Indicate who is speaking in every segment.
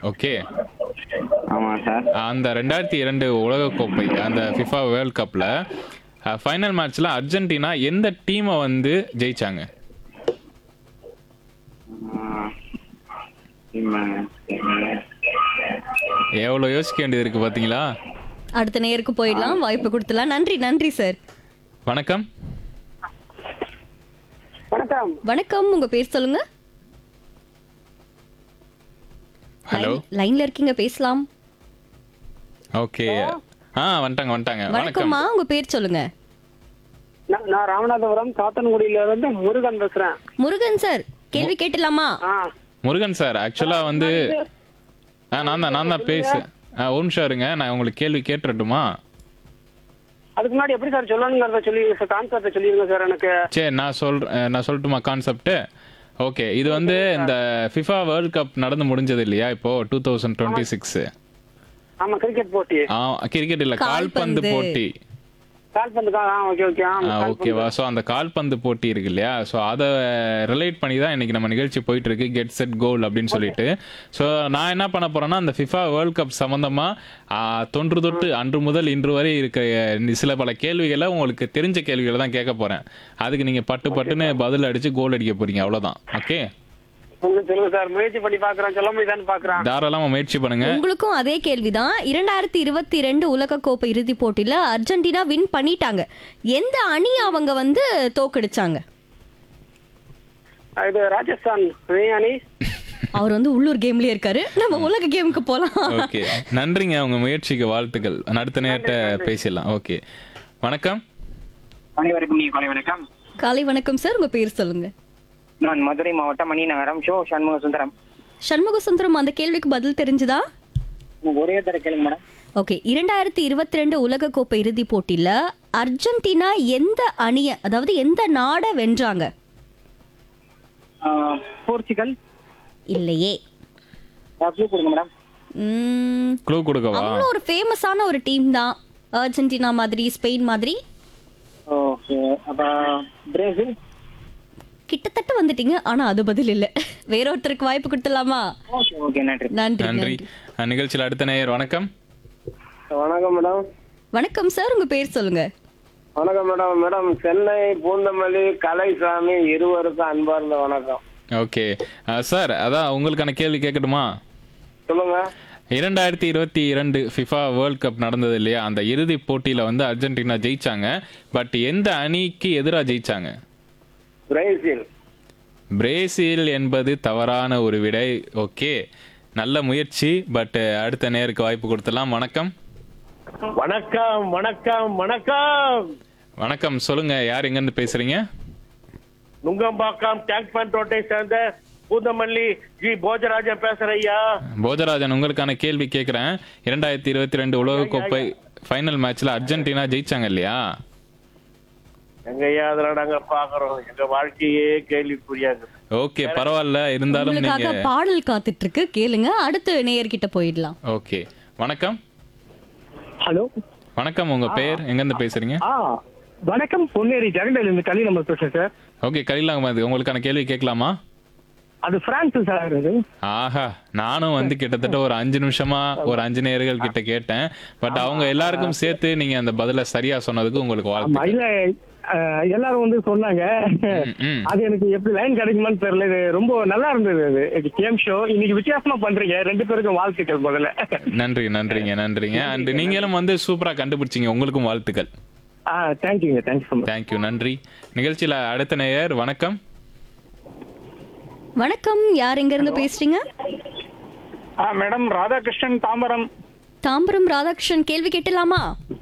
Speaker 1: Okay
Speaker 2: ஆமாம் sir
Speaker 1: அந்த ரெண்டாயிரத்தி இரண்டு உலகக்கோப்பை அந்த ஃபிஃபா வேர்ல்ட் கப்பில் ஃபைனல் மேட்ச்சில் அர்ஜென்டினா எந்த டீமை வந்து ஜெயிச்சாங்க எவ்வளோ யோசிக்க வேண்டியது இருக்குது பார்த்தீங்களா
Speaker 3: அடுத்த நேருக்கு போயிடலாம் வாய்ப்பு கொடுத்துலாம் நன்றி நன்றி சார்
Speaker 1: வணக்கம்
Speaker 4: வணக்கம்
Speaker 3: வணக்கம் உங்க பேர் சொல்லுங்க
Speaker 1: ஹலோ
Speaker 3: லைன்- லைன்ல இருக்கீங்க பேசலாம்
Speaker 1: ஓகே ஆ வந்துட்டாங்க வந்துட்டாங்க வணக்கம்
Speaker 3: வணக்கம்மா உங்க பேர் சொல்லுங்க
Speaker 4: நான் நான் ராமநாதபுரம் சாத்தன்குடியில இருந்து முருகன் பேசுறேன்
Speaker 3: முருகன் சார் கேள்வி கேட்டலாமா
Speaker 4: ஆ
Speaker 1: முருகன் சார் ஆக்சுவலாக வந்து ஆ நான் தான் நான் தான் பேசு ஆ ஒரு நிமிஷம் இருங்க நான் உங்களுக்கு கேள்வி கேட்டுறட்டுமா
Speaker 4: அதுக்கு முன்னாடி எப்படி சார் சொல்லணுங்கிறத சொல்லி கான்செப்டை சொல்லிருங்க சார் எனக்கு
Speaker 1: சரி நான் சொல்றேன் நான் சொல்லட்டுமா கான்செப்ட் ஓகே இது வந்து இந்த ஃபிஃபா வேர்ல்ட் கப் நடந்து முடிஞ்சது இல்லையா இப்போ டூ தௌசண்ட் டுவெண்ட்டி சிக்ஸ்
Speaker 4: ஆமா கிரிக்கெட் போட்டி
Speaker 1: கிரிக்கெட் இல்ல கால்பந்து
Speaker 3: கால்பந்து.
Speaker 1: போட்டி
Speaker 4: கால்பந்துக்கா ஆ ஓகே ஓகே ஆ கால்பந்து.
Speaker 1: ஓகேவா ஸோ அந்த கால்பந்து போட்டி இருக்கு இல்லையா ஸோ அதை ரிலேட் பண்ணி தான் இன்னைக்கு நம்ம நிகழ்ச்சி போயிட்டு இருக்கு கெட் செட் கோல் அப்படின்னு சொல்லிட்டு ஸோ நான் என்ன பண்ண போறேன்னா அந்த ஃபிஃபா வேர்ல்ட் கப் சம்பந்தமா ஆ, தொன்று தொட்டு அன்று முதல் இன்று வரை இருக்க இந்த சில பல கேள்விகளை உங்களுக்கு தெரிஞ்ச கேள்விகளை தான் கேட்க போறேன் அதுக்கு நீங்க பட்டு பட்டுன்னு பதில் அடிச்சு கோல் அடிக்க போறீங்க அவ்வளவுதான் ஓகே
Speaker 4: உங்களுக்கு சொல்லுங்க சார் முயற்சி பண்ணி பாக்குறேன் சொல்ல முடியுதான்னு பாக்குறேன்
Speaker 1: தாராளமா முயற்சி பண்ணுங்க
Speaker 3: உங்களுக்கும் அதே கேள்விதான் இரண்டாயிரத்தி இருபத்தி ரெண்டு உலக கோப்பை இறுதிப் போட்டியில அர்ஜென்டினா வின் பண்ணிட்டாங்க எந்த அணி அவங்க வந்து தோக்கடிச்சாங்க
Speaker 4: இது ராஜஸ்தான் அணி
Speaker 3: அவர் வந்து உள்ளூர் கேம்லயே இருக்காரு நம்ம உலக கேமுக்கு போலாம்
Speaker 1: ஓகே நன்றிங்க உங்க முயற்சிக்கு வாழ்த்துக்கள் அடுத்த நேரத்தை பேசிடலாம் ஓகே வணக்கம்
Speaker 2: அனைவருக்கும் நீ கொலை வணக்கம்
Speaker 3: காலை வணக்கம் சார் உங்க பேர் சொல்லுங்க
Speaker 2: நான் மதுரை மாவட்டம் மணிநகரம் ஷோ சண்முக சுந்தரம்
Speaker 3: சண்முக சுந்தரம் அந்த கேள்விக்கு பதில் தெரிஞ்சுதா
Speaker 2: எனக்கு ஒரே தர கேளுங்க மேடம்
Speaker 3: ஓகே இரண்டாயிரத்தி இருபத்தி ரெண்டு உலக கோப்பை இறுதிப் போட்டியில அர்ஜென்டினா எந்த அணிய அதாவது எந்த நாடை வென்றாங்க
Speaker 2: போர்ச்சுகல்
Speaker 3: இல்லையே
Speaker 2: க்ளூ கொடுங்க மேடம்
Speaker 3: உம்,
Speaker 1: க்ளூ கொடுக்கவா
Speaker 3: அவங்களும் ஒரு ஃபேமஸான ஒரு டீம் தான் அர்ஜென்டினா மாதிரி ஸ்பெயின் மாதிரி
Speaker 2: ஓகே அப்போ பிரேசில்
Speaker 3: கிட்டத்தட்ட வந்துட்டீங்க ஆனா அது பதில் இல்ல வேற ஒருத்தருக்கு வாய்ப்பு கொடுத்துடலாமா
Speaker 2: ஓகே ஓகே நன்றி
Speaker 3: நன்றி
Speaker 1: நன்றி
Speaker 3: நன்றி
Speaker 1: அஹ், நிகழ்ச்சியில் அடுத்த நேயர் வணக்கம்
Speaker 4: வணக்கம் மேடம்
Speaker 3: வணக்கம் சார் உங்க பேர் சொல்லுங்க
Speaker 4: வணக்கம் மேடம் மேடம் சென்னை பூந்தமல்லி கலைசாமி இருவருக்கும் அன்பார்ந்த வணக்கம்
Speaker 1: ஓகே சார் அதான் உங்களுக்கான கேள்வி கேட்கட்டுமா
Speaker 4: சொல்லுங்க
Speaker 1: இரண்டாயிரத்தி இருபத்தி இரண்டு ஃபிஃபா வேர்ல்ட் கப் நடந்தது இல்லையா அந்த இறுதி போட்டியில வந்து அர்ஜென்டினா ஜெயிச்சாங்க பட் எந்த அணிக்கு எதிராக ஜெயிச்சாங்க
Speaker 4: பிரேசில்
Speaker 1: பிரேசில் என்பது தவறான ஒரு விடை ஓகே நல்ல முயற்சி பட் அடுத்த நேருக்கு வாய்ப்பு கொடுத்துடலாம் வணக்கம்
Speaker 4: வணக்கம் வணக்கம் வணக்கம்
Speaker 1: வணக்கம் சொல்லுங்க யார் எங்கேருந்து பேசுறீங்க
Speaker 4: நுங்கம்பாக்கம் டேங்க் பண்ட் ரோட்டை சேர்ந்த பூந்தமல்லி ஜி போஜராஜன் பேசுறேன் ஐயா
Speaker 1: போஜராஜன் உங்களுக்கான கேள்வி கேட்குறேன் இரண்டாயிரத்தி இருபத்தி ரெண்டு உலகக்கோப்பை ஃபைனல் மேட்ச்ல அர்ஜென்டினா ஜெயிச்சாங்க இல்லையா
Speaker 4: எங்க ஐயா அதெல்லாம் நாங்க பாக்குறோம் எங்க வாழ்க்கையே கேள்விக்குரியாங்க
Speaker 1: ஓகே பரவாயில்ல இருந்தாலும்
Speaker 3: உங்களுக்காக
Speaker 1: நீங்க
Speaker 3: பாடல் காத்துட்டு இருக்கு கேளுங்க அடுத்து நேயர்கிட்ட போயிடலாம்
Speaker 1: ஓகே வணக்கம்
Speaker 5: ஹலோ
Speaker 1: வணக்கம் உங்க பேர் எங்கேருந்து பேசுறீங்க
Speaker 5: ஆ வணக்கம் பொன்னேரி ஜெகண்டல் இருந்து கலி நம்பர் பேசுறேன் சார்
Speaker 1: ஓகே கலில் அகமது உங்களுக்கான கேள்வி கேட்கலாமா
Speaker 5: அது பிரான்ஸ் சார் அது
Speaker 1: ஆஹா நானும் வந்து கிட்டத்தட்ட ஒரு அஞ்சு நிமிஷமா ஒரு அஞ்சு நேர்கள் கிட்ட கேட்டேன் பட் அவங்க எல்லாருக்கும் சேர்த்து நீங்க அந்த பதில சரியா சொன்னதுக்கு உங்களுக்கு
Speaker 5: ஆமா
Speaker 1: வாழ்த்து
Speaker 5: இல்ல அஹ், எல்லாரும் வந்து சொன்னாங்க
Speaker 1: ம்.
Speaker 5: அது எனக்கு எப்படி லைன் கிடைக்குமான்னு தெரியல இது ரொம்ப நல்லா இருந்தது அது இது கேம் ஷோ இன்னைக்கு வித்தியாசமா பண்றீங்க ரெண்டு பேருக்கும் வாழ்த்துக்கள் முதல்ல
Speaker 1: நன்றி நன்றிங்க நன்றிங்க அண்ட் நீங்களும் வந்து சூப்பரா கண்டுபிடிச்சீங்க உங்களுக்கும் வாழ்த்துக்கள்
Speaker 5: ஆ தேங்க்யூங்க தேங்க்யூ ஸோ மச்
Speaker 1: தேங்க்யூ நன்றி நிகழ்ச்சியில அடுத்த நேயர் வணக்கம்
Speaker 3: வணக்கம் யார் எங்க இருந்து பேசுறீங்க
Speaker 4: மேடம் ராதாகிருஷ்ணன் தாம்பரம்
Speaker 3: தாம்பரம் ராதாகிருஷ்ணன் கேள்வி கேட்டலாமா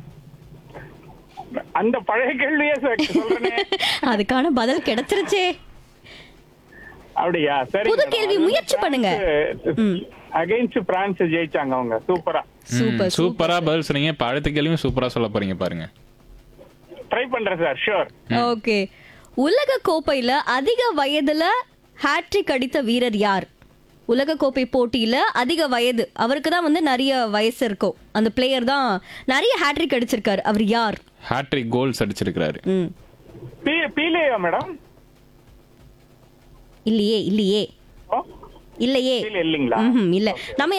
Speaker 4: அந்த பழைய கேள்வியே சொல்றேனே
Speaker 3: அதுக்கான பதில் கிடைச்சிருச்சே
Speaker 4: அப்படியா சரி
Speaker 3: புது கேள்வி முயற்சி பண்ணுங்க ம்.
Speaker 4: அகைன்ஸ்ட் பிரான்ஸ் ஜெயிச்சாங்க அவங்க சூப்பரா
Speaker 3: சூப்பர்
Speaker 1: சூப்பரா பதில் சொன்னீங்க இப்ப அடுத்த கேள்வியும் சூப்பரா சொல்ல போறீங்க பாருங்க
Speaker 4: ட்ரை பண்றேன் சார் ஷூர்
Speaker 3: ஓகே உலக கோப்பையில அதிக வயதுல ஹாட்ரிக் அடித்த வீரர் யார் உலக கோப்பை போட்டியில அதிக வயது அவருக்கு தான் வந்து நிறைய வயசு இருக்கும் அந்த பிளேயர் தான் நிறைய ஹாட்ரிக் அடிச்சிருக்காரு அவர் யார்
Speaker 1: ஹாட்ரிக் கோல்ஸ் அடிச்சிருக்கிறாரு
Speaker 3: ம்
Speaker 4: பீலேயா மேடம்
Speaker 3: இல்லையே இல்லையே இல்லையே
Speaker 4: பீலே இல்லைங்களா
Speaker 3: ம்ஹும், இல்ல நம்ம